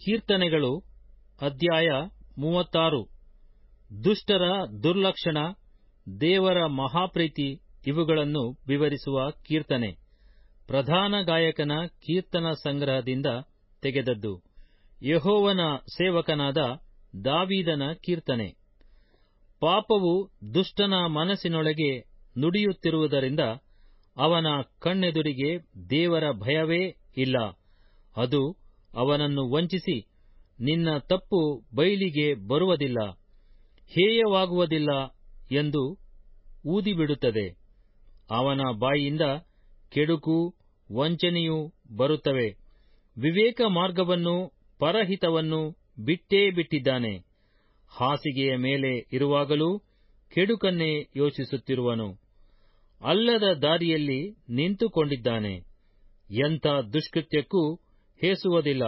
ಕೀರ್ತನೆಗಳು ಅಧ್ಯಾಯ ಮೂವತ್ತಾರು ದುಷ್ಟರ ದುರ್ಲಕ್ಷಣ ದೇವರ ಮಹಾಪ್ರೀತಿ ಇವುಗಳನ್ನು ವಿವರಿಸುವ ಕೀರ್ತನೆ ಪ್ರಧಾನ ಗಾಯಕನ ಕೀರ್ತನ ಸಂಗ್ರಹದಿಂದ ತೆಗೆದದ್ದು ಯಹೋವನ ಸೇವಕನಾದ ದಾವೀದನ ಕೀರ್ತನೆ ಪಾಪವು ದುಷ್ಟನ ಮನಸ್ಸಿನೊಳಗೆ ನುಡಿಯುತ್ತಿರುವುದರಿಂದ ಅವನ ಕಣ್ಣೆದುರಿಗೆ ದೇವರ ಭಯವೇ ಇಲ್ಲ ಅದು ಅವನನ್ನು ವಂಚಿಸಿ ನಿನ್ನ ತಪ್ಪು ಬಯಲಿಗೆ ಬರುವುದಿಲ್ಲ ಹೇಯವಾಗುವುದಿಲ್ಲ ಎಂದು ಊದಿಬಿಡುತ್ತದೆ ಅವನ ಬಾಯಿಯಿಂದ ಕೆಡುಕು ವಂಚನೆಯೂ ಬರುತ್ತವೆ ವಿವೇಕ ಮಾರ್ಗವನ್ನು ಪರಹಿತವನ್ನು ಬಿಟ್ಟೇ ಬಿಟ್ಟಿದ್ದಾನೆ ಹಾಸಿಗೆಯ ಮೇಲೆ ಇರುವಾಗಲೂ ಕೆಡುಕನ್ನೇ ಯೋಚಿಸುತ್ತಿರುವನು ಅಲ್ಲದ ದಾರಿಯಲ್ಲಿ ನಿಂತುಕೊಂಡಿದ್ದಾನೆ ಎಂಥ ದುಷ್ಕೃತ್ಯಕ್ಕೂ ಹೇಸುವುದಿಲ್ಲ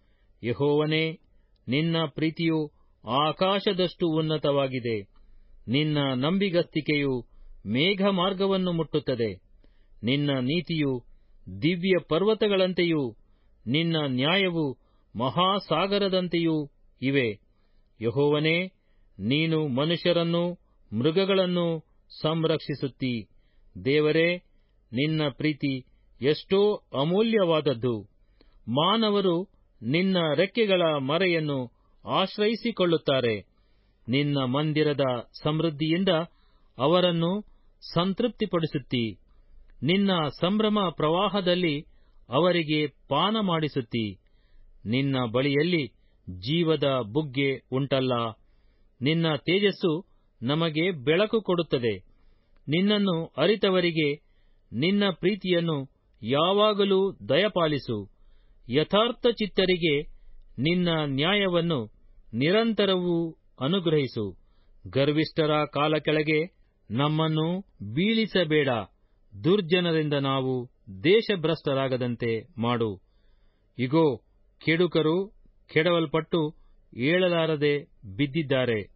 ಯಹೋವನೇ ನಿನ್ನ ಪ್ರೀತಿಯು ಆಕಾಶದಷ್ಟು ಉನ್ನತವಾಗಿದೆ ನಿನ್ನ ನಂಬಿಗಸ್ತಿಕೆಯು ಮೇಘ ಮಾರ್ಗವನ್ನು ಮುಟ್ಟುತ್ತದೆ ನಿನ್ನ ನೀತಿಯು ದಿವ್ಯ ಪರ್ವತಗಳಂತೆಯೂ ನಿನ್ನ ನ್ಯಾಯವು ಮಹಾಸಾಗರದಂತೆಯೂ ಇವೆ ಯಹೋವನೇ ನೀನು ಮನುಷ್ಯರನ್ನು ಮೃಗಗಳನ್ನು ಸಂರಕ್ಷಿಸುತ್ತೀ ದೇವರೇ ನಿನ್ನ ಪ್ರೀತಿ ಎಷ್ಟೋ ಅಮೂಲ್ಯವಾದದ್ದು ಮಾನವರು ನಿನ್ನ ರೆಕ್ಕೆಗಳ ಮರೆಯನ್ನು ಆಶ್ರಯಿಸಿಕೊಳ್ಳುತ್ತಾರೆ ನಿನ್ನ ಮಂದಿರದ ಸಮೃದ್ಧಿಯಿಂದ ಅವರನ್ನು ಸಂತೃಪ್ತಿಪಡಿಸುತ್ತೀ ನಿನ್ನ ಸಂಭ್ರಮ ಪ್ರವಾಹದಲ್ಲಿ ಅವರಿಗೆ ಪಾನ ಮಾಡಿಸುತ್ತೀ ನಿನ್ನ ಬಳಿಯಲ್ಲಿ ಜೀವದ ಬುಗ್ಗೆ ಉಂಟಲ್ಲ ನಿನ್ನ ತೇಜಸ್ಸು ನಮಗೆ ಬೆಳಕು ಕೊಡುತ್ತದೆ ನಿನ್ನನ್ನು ಅರಿತವರಿಗೆ ನಿನ್ನ ಪ್ರೀತಿಯನ್ನು ಯಾವಾಗಲೂ ದಯಪಾಲಿಸು ಯಥಾರ್ಥ ಚಿತ್ತರಿಗೆ ನಿನ್ನ ನ್ಯಾಯವನ್ನು ನಿರಂತರವೂ ಅನುಗ್ರಹಿಸು ಗರ್ವಿಷ್ಠರ ಕಾಲ ಕೆಳಗೆ ನಮ್ಮನ್ನು ಬೀಳಿಸಬೇಡ ದುರ್ಜನರಿಂದ ನಾವು ದೇಶಭ್ರಷ್ಟರಾಗದಂತೆ ಮಾಡು ಇಗೋ ಕೆಡುಕರು ಕೆಡವಲ್ಪಟ್ಟು ಏಳಲಾರದೆ ಬಿದ್ದಿದ್ದಾರೆ